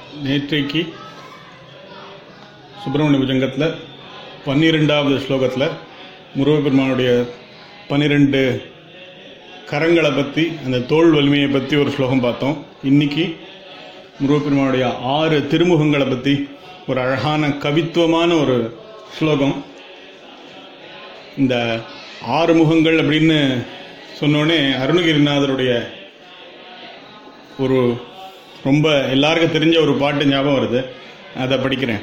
நேற்றைக்கு சுப்பிரமணிய புஜங்கத்தில் பன்னிரெண்டாவது ஸ்லோகத்தில் முருகப்பெருமானுடைய பன்னிரெண்டு கரங்களை பற்றி அந்த தோல் வலிமையை பற்றி ஒரு ஸ்லோகம் பார்த்தோம் இன்னைக்கு முருகப்பெருமானுடைய ஆறு திருமுகங்களை பற்றி ஒரு அழகான கவித்துவமான ஒரு ஸ்லோகம் இந்த ஆறு முகங்கள் அப்படின்னு சொன்னோடனே அருணகிரிநாதருடைய ஒரு ரொம்ப எல்லாருக்கும் தெரிஞ்ச ஒரு பாட்டு ஞாபகம் வருது அதை படிக்கிறேன்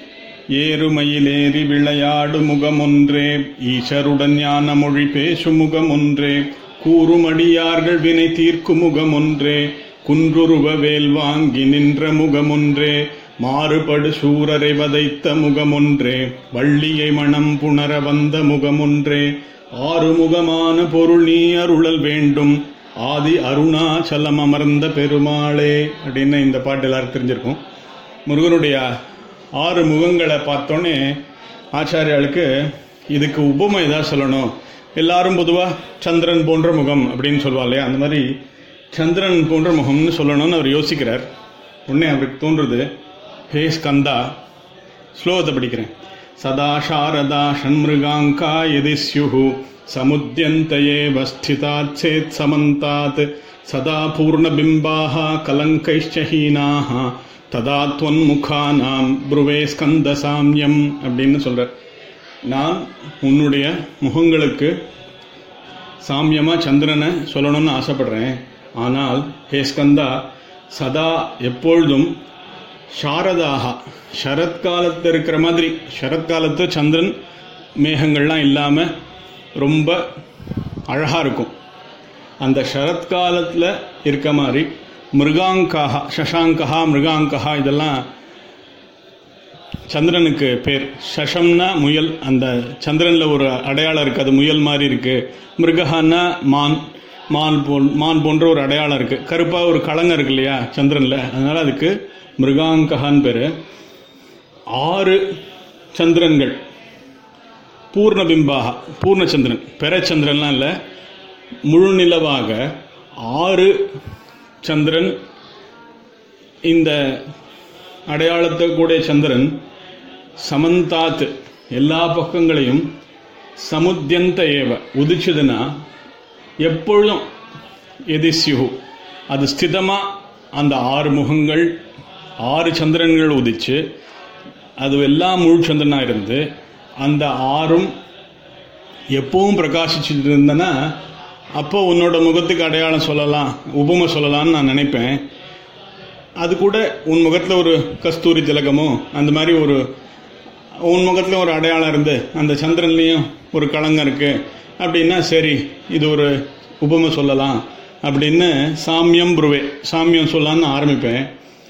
ஏறுமயிலேறி விளையாடு முகம் ஒன்றே ஈஷருடன் ஞான மொழி பேசும் முகம் ஒன்றே கூறுமடியார்கள் வினை தீர்க்கும் முகம் ஒன்றே குன்றுருவ வேல் வாங்கி நின்ற முகம் ஒன்றே மாறுபடு சூரரை வதைத்த முகம் ஒன்றே வள்ளியை மனம் புணர வந்த முகம் ஒன்றே ஆறுமுகமான பொருள் நீ அருளல் வேண்டும் ஆதி அருணாச்சலம் அமர்ந்த பெருமாளே அப்படின்னு இந்த பாட்டு எல்லாரும் தெரிஞ்சிருக்கும் முருகனுடைய ஆறு முகங்களை பார்த்தோன்னே ஆச்சாரியாளுக்கு இதுக்கு உபமை ஏதாவது சொல்லணும் எல்லாரும் பொதுவாக சந்திரன் போன்ற முகம் அப்படின்னு சொல்லுவா இல்லையா அந்த மாதிரி சந்திரன் போன்ற முகம்னு சொல்லணும்னு அவர் யோசிக்கிறார் உடனே அவருக்கு தோன்றுறது ஹே ஸ்கந்தா ஸ்லோகத்தை படிக்கிறேன் சதா சாரதா ஷண்மிருகாங்கா எதி ஸ்யுஹு சமுத்தியந்தயேவ ஸ்திதாத் சேத் சமந்தாத் சதா பூர்ணபிம்பாः கலங்கைश्च ஹீனாः ததா துவன்முகானாம் புருவே ஸ்கந்த சாமியம் அப்படின்னு சொல்றார் நான் உன்னுடைய முகங்களுக்கு சாமியமா சந்திரனை சொல்லணும்னு ஆசைப்படுறேன் ஆனால் ஹே ஸ்கந்தா சதா எப்பொழுதும் சாரதாக சரத்காலத்தில் இருக்கிற மாதிரி சரத்காலத்து சந்திரன் மேகங்கள்லாம் இல்லாமல் ரொம்ப அழகாக இருக்கும் அந்த சரத்காலத்தில் இருக்க மாதிரி மிருகாங்காக சஷாங்கா மிருகாங்கா இதெல்லாம் சந்திரனுக்கு பேர் சஷம்னா முயல் அந்த சந்திரனில் ஒரு அடையாளம் இருக்குது அது முயல் மாதிரி இருக்குது மிருகஹான்னா மான் மான் போல் மான் போன்ற ஒரு அடையாளம் இருக்குது கருப்பாக ஒரு களங்கம் இருக்கு இல்லையா சந்திரனில் அதனால் அதுக்கு மிருகாங்ககான்னு பேர் ஆறு சந்திரன்கள் பூர்ணபிம்பாக பூர்ணச்சந்திரன் பெரச்சந்திரன்லாம் இல்லை முழு நிலவாக ஆறு சந்திரன் இந்த அடையாளத்தை கூடிய சந்திரன் சமந்தாத் எல்லா பக்கங்களையும் சமுத்தியந்த ஏவ உதிச்சதுன்னா எப்பொழுதும் எதிஸ்யுகு அது ஸ்திதமாக அந்த ஆறு முகங்கள் ஆறு சந்திரன்கள் உதிச்சு அது எல்லாம் முழு சந்திரனாக இருந்து அந்த ஆறும் எப்பவும் பிரகாசிச்சுட்டு இருந்தனா அப்போ உன்னோட முகத்துக்கு அடையாளம் சொல்லலாம் உபமை சொல்லலாம்னு நான் நினைப்பேன் அது கூட உன் முகத்தில் ஒரு கஸ்தூரி திலகமோ அந்த மாதிரி ஒரு உன் முகத்தில் ஒரு அடையாளம் இருந்து அந்த சந்திரன்லேயும் ஒரு களங்கம் இருக்குது அப்படின்னா சரி இது ஒரு உபமை சொல்லலாம் அப்படின்னு சாமியம் புருவே சாமியம் சொல்லலான்னு ஆரம்பிப்பேன்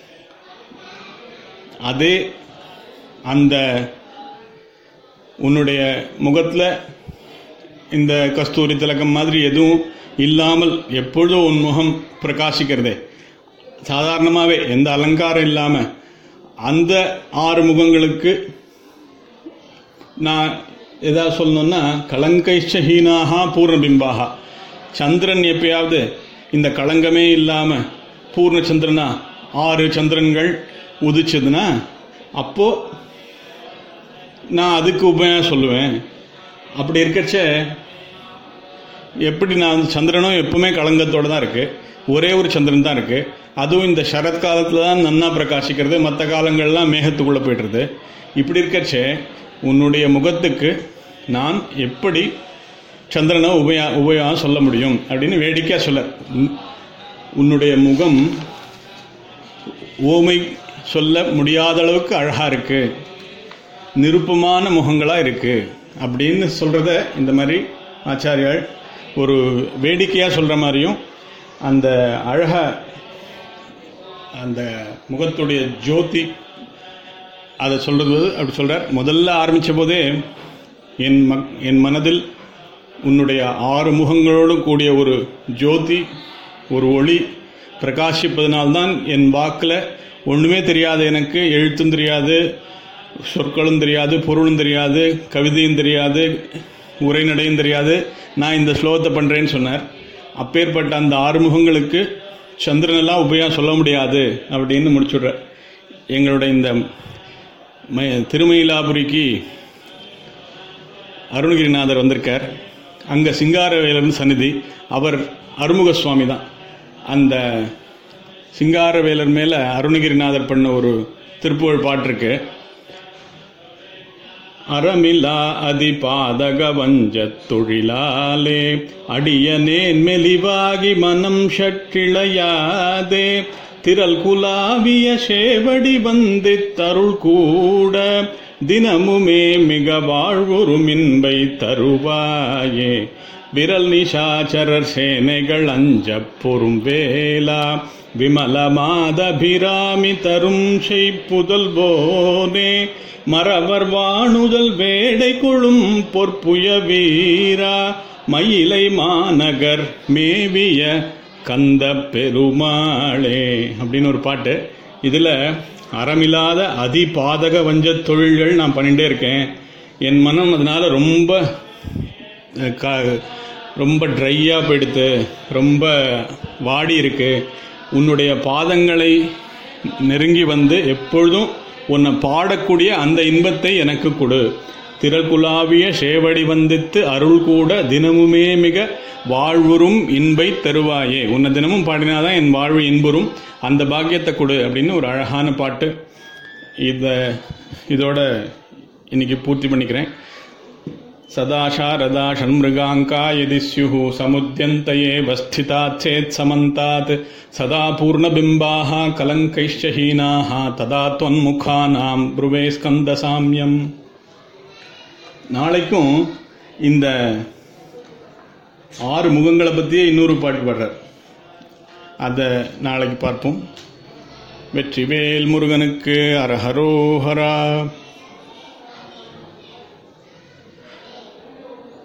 அதே அந்த உன்னுடைய முகத்தில் இந்த கஸ்தூரி திலகம் மாதிரி எதுவும் இல்லாமல் எப்பொழுதும் உன் முகம் பிரகாசிக்கிறதே சாதாரணமாகவே எந்த அலங்காரம் இல்லாமல் அந்த ஆறு முகங்களுக்கு நான் எதாவது சொல்லணும்னா கலங்கைஷஹீனாக பூர்ணபிம்பாக சந்திரன் எப்பயாவது இந்த களங்கமே இல்லாமல் பூர்ண சந்திரனா ஆறு சந்திரன்கள் உதிச்சதுன்னா அப்போ நான் அதுக்கு உபயம் சொல்லுவேன் அப்படி இருக்கச்ச எப்படி நான் வந்து சந்திரனும் எப்பவுமே களங்கத்தோடு தான் இருக்குது ஒரே ஒரு சந்திரன் தான் இருக்குது அதுவும் இந்த சரத்காலத்தில் தான் நன்னா பிரகாசிக்கிறது மற்ற காலங்கள்லாம் மேகத்துக்குள்ளே போய்ட்டுருது இப்படி இருக்கச்சே உன்னுடைய முகத்துக்கு நான் எப்படி சந்திரனை உபயா உபயம் சொல்ல முடியும் அப்படின்னு வேடிக்கையாக சொல்ல உன்னுடைய முகம் ஓமை சொல்ல முடியாத அளவுக்கு அழகாக இருக்குது நிருப்பமான முகங்களாக இருக்குது அப்படின்னு சொல்கிறத இந்த மாதிரி ஆச்சாரியால் ஒரு வேடிக்கையாக சொல்கிற மாதிரியும் அந்த அழக அந்த முகத்துடைய ஜோதி அதை சொல்கிறது அப்படி சொல்கிறார் முதல்ல ஆரம்பித்த போதே என் மக் என் மனதில் உன்னுடைய ஆறு முகங்களோடு கூடிய ஒரு ஜோதி ஒரு ஒளி பிரகாசிப்பதனால்தான் என் வாக்கில் ஒன்றுமே தெரியாது எனக்கு எழுத்தும் தெரியாது சொற்களும் தெரியாது பொருளும் தெரியாது கவிதையும் தெரியாது உரைநடையும் தெரியாது நான் இந்த ஸ்லோகத்தை பண்ணுறேன்னு சொன்னார் அப்பேற்பட்ட அந்த ஆறுமுகங்களுக்கு சந்திரனெல்லாம் உபயம் சொல்ல முடியாது அப்படின்னு முடிச்சுடுற எங்களுடைய இந்த ம- திருமயிலாபுரிக்கு அருணகிரிநாதர் வந்திருக்கார் அங்கே சிங்காரவேலர்னு சந்நிதி அவர் அருமுக சுவாமி தான் அந்த சிங்காரவேலர் மேலே அருணகிரிநாதர் பண்ண ஒரு திருப்புகழ் பாட்டு இருக்கு அறமில்லா அதி பாதக வஞ்சத் தொழிலாலே அடியனேன் மெலிவாகி மனம் ஷட்டிளையாதே திரள் குலாவிய சேவடி வந்தித்தருள் கூட தினமுமே மிக வாழ்வுறு மின்பை தருவாயே விரல் நிஷாச்சரர் சேனைகள் அஞ்சப் பொறும் வேலா விமலமாதபிராமி தரும் செய்ப்புதல்வோனே மறவர் வாணுதல் வேடை கொழும் பொற்புய வீரா மயிலை மாநகர் மேவிய கந்த பெருமாளே அப்படின்னு ஒரு பாட்டு இதில் அறமில்லாத அதிபாதக வஞ்ச தொழில்கள் நான் பண்ணிகிட்டே இருக்கேன் என் மனம் அதனால ரொம்ப அஹ், கா- ரொம்ப ட்ரையாக போயிடுத்து ரொம்ப வாடி இருக்கு உன்னுடைய பாதங்களை நெருங்கி வந்து எப்பொழுதும் உன்னை பாடக்கூடிய அந்த இன்பத்தை எனக்கு கொடு திரள்குலாவிய சேவடி வந்தித்து அருள் கூட தினமுமே மிக வாழ்வுறும் இன்பை தருவாயே உன்னை தினமும் பாடினாதான் என் வாழ்வு இன்புறும் அந்த பாக்கியத்தை கொடு அப்படின்னு ஒரு அழகான பாட்டு இதை இதோட இன்னைக்கு பூர்த்தி பண்ணிக்கிறேன் सदा शारदा षण्मृगाङ्का यदि स्युः समुद्यन्तयेव स्थितात् चेत् समन्तात् सदा पूर्णबिम्बाः कलङ्कैश्च हीनाः तदा त्वन्मुखानां ब्रुवे स्कन्दसाम्यम् நாளைக்கும் இந்த ஆறு முகங்களை பற்றியே இன்னொரு பாட்டு பாடுறார் அதை நாளைக்கு பார்ப்போம் வெற்றிவேல் முருகனுக்கு அரஹரோஹரா